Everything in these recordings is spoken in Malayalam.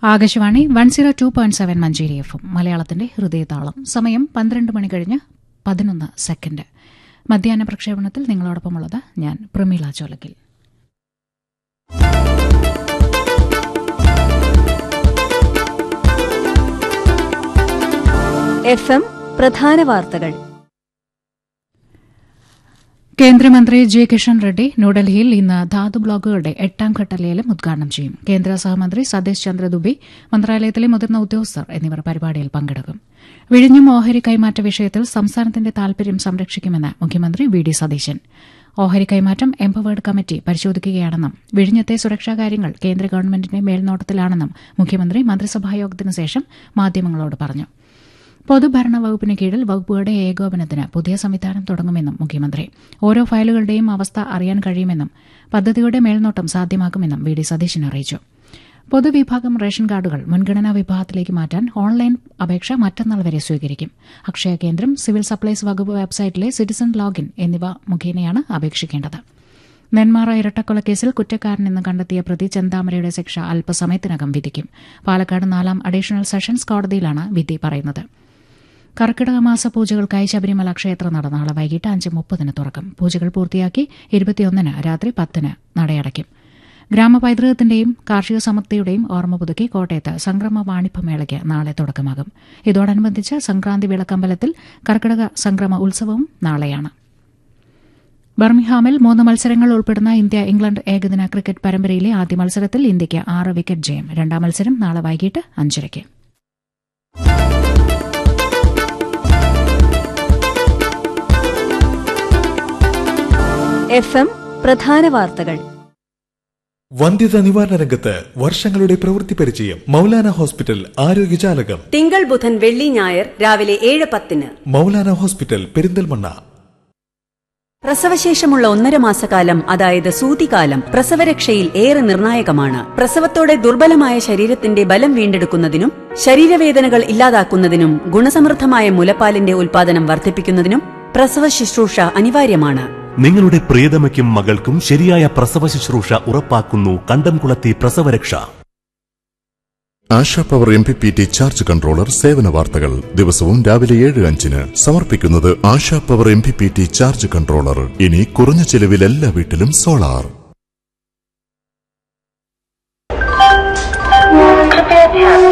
Akashvani one zero two point seven Manjeri F M മലയാളത്തിന്റെ ഹൃദയതാളം സമയം പന്ത്രണ്ട് മണി കഴിഞ്ഞ് പതിനൊന്ന് സെക്കൻഡ് മധ്യാഹ്ന പ്രക്ഷേപണത്തിൽ നിങ്ങളോടൊപ്പമുള്ളത് ഞാൻ പ്രമീള ചോലക്കിൽ എഫ് എം പ്രധാന വാർത്തകൾ കേന്ദ്രമന്ത്രി ജെ കിഷൻ റെഡ്ഡി ന്യൂഡൽഹിയിൽ ഇന്ന് ധാതു ബ്ലോക്കുകളുടെ എട്ടാം ഘട്ട ലേലം ഉദ്ഘാടനം ചെയ്യും കേന്ദ്ര സഹമന്ത്രി സതീഷ് ചന്ദ്ര ദുബെ മന്ത്രാലയത്തിലെ മുതിർന്ന ഉദ്യോഗസ്ഥർ എന്നിവർ പരിപാടിയിൽ പങ്കെടുക്കും വിഴിഞ്ഞും ഓഹരി കൈമാറ്റ വിഷയത്തിൽ സംസ്ഥാനത്തിന്റെ താൽപര്യം സംരക്ഷിക്കുമെന്ന് മുഖ്യമന്ത്രി വി ഡി സതീശൻ ഓഹരി കൈമാറ്റം എംപവേർഡ് കമ്മിറ്റി പരിശോധിക്കുകയാണെന്നും വിഴിഞ്ഞത്തെ സുരക്ഷാ കാര്യങ്ങൾ കേന്ദ്ര ഗവൺമെന്റിന്റെ മേൽനോട്ടത്തിലാണെന്നും മുഖ്യമന്ത്രി മന്ത്രിസഭായോഗത്തിനു ശേഷം മാധ്യമങ്ങളോട് പറഞ്ഞു പൊതുഭരണ വകുപ്പിന് കീഴിൽ വകുപ്പുകളുടെ ഏകോപനത്തിന് പുതിയ സംവിധാനം തുടങ്ങുമെന്നും മുഖ്യമന്ത്രി ഓരോ ഫയലുകളുടെയും അവസ്ഥ അറിയാൻ കഴിയുമെന്നും പദ്ധതിയുടെ മേൽനോട്ടം സാധ്യമാക്കുമെന്നും വി ഡി സതീശൻ അറിയിച്ചു പൊതുവിഭാഗം റേഷൻ കാർഡുകൾ മുൻഗണനാ വിഭാഗത്തിലേക്ക് മാറ്റാൻ ഓൺലൈൻ അപേക്ഷ മറ്റന്നാൾ വരെ സ്വീകരിക്കും അക്ഷയ കേന്ദ്രം സിവിൽ സപ്ലൈസ് വകുപ്പ് വെബ്സൈറ്റിലെ സിറ്റിസൺ ലോഗിൻ എന്നിവ മുഖേനയാണ് അപേക്ഷിക്കേണ്ടത് നെന്മാറ ഇരട്ടക്കൊലക്കേസിൽ കുറ്റക്കാരനെന്ന് കണ്ടെത്തിയ പ്രതി ചെന്താമരയുടെ ശിക്ഷ അല്പസമയത്തിനകം വിധിക്കും പാലക്കാട് നാലാം അഡീഷണൽ സെഷൻസ് കോടതിയിലാണ് വിധി പറയുന്നത് കർക്കിടക മാസ പൂജകൾക്കായി ശബരിമല ക്ഷേത്ര നട നാളെ വൈകിട്ട് അഞ്ച് മുപ്പതിന് തുറക്കും പൂജകൾ പൂർത്തിയാക്കി ഇരുപത്തിയൊന്നിന് രാത്രി പത്തിന് നടയടയ്ക്കും ഗ്രാമപൈതൃകത്തിന്റെയും കാർഷിക സമൃദ്ധിയുടെയും ഓർമ്മ പുതുക്കി കോട്ടയത്ത് സംക്രമ വാണിഭമേളയ്ക്ക് നാളെ തുടക്കമാകും ഇതോടനുബന്ധിച്ച് സംക്രാന്തി വിളക്കമ്പലത്തിൽ കർക്കിടക സംക്രമ ഉത്സവവും നാളെയാണ് ബർമിഹാമിൽ മൂന്ന് മത്സരങ്ങൾ ഉൾപ്പെടുന്ന ഇന്ത്യ ഇംഗ്ലണ്ട് ഏകദിന ക്രിക്കറ്റ് പരമ്പരയിലെ ആദ്യ മത്സരത്തിൽ ഇന്ത്യയ്ക്ക് ആറ് വിക്കറ്റ് ജയം രണ്ടാം മത്സരം നാളെ വൈകിട്ട് അഞ്ചരയ്ക്ക് എഫ് എം പ്രധാന വാർത്തകൾ വന്ധ്യത നിവാരണ രംഗത്ത് വർഷങ്ങളുടെ പ്രവൃത്തി പരിചയം മൗലാന ഹോസ്പിറ്റൽ ആരോഗ്യജാലകം തിങ്കൾ ബുധൻ വെള്ളി ഞായർ രാവിലെ ഏഴ് പത്തിന് മൗലാന ഹോസ്പിറ്റൽ പെരിന്തൽമണ്ണ പ്രസവശേഷമുള്ള ഒന്നര മാസക്കാലം അതായത് സൂതികാലം പ്രസവരക്ഷയിൽ ഏറെ നിർണായകമാണ് പ്രസവത്തോടെ ദുർബലമായ ശരീരത്തിന്റെ ബലം വീണ്ടെടുക്കുന്നതിനും ശരീരവേദനകൾ ഇല്ലാതാക്കുന്നതിനും ഗുണസമൃദ്ധമായ മുലപ്പാലിന്റെ ഉൽപാദനം വർദ്ധിപ്പിക്കുന്നതിനും പ്രസവ ശുശ്രൂഷ അനിവാര്യമാണ് നിങ്ങളുടെ പ്രിയതമയ്ക്കും മകൾക്കും ശരിയായ പ്രസവ ശുശ്രൂഷ ഉറപ്പാക്കുന്നു കണ്ടംകുളത്തി പ്രസവരക്ഷ Asha power M P P T charge controller സേവന വാർത്തകൾ ദിവസവും രാവിലെ ഏഴ് അഞ്ചിന് സമർപ്പിക്കുന്നത് Asha power M P P T charge controller ഇനി കുറഞ്ഞ ചെലവിൽ എല്ലാ വീട്ടിലും സോളാർ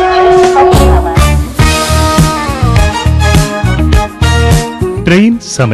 ട്രെയിൻ സമയം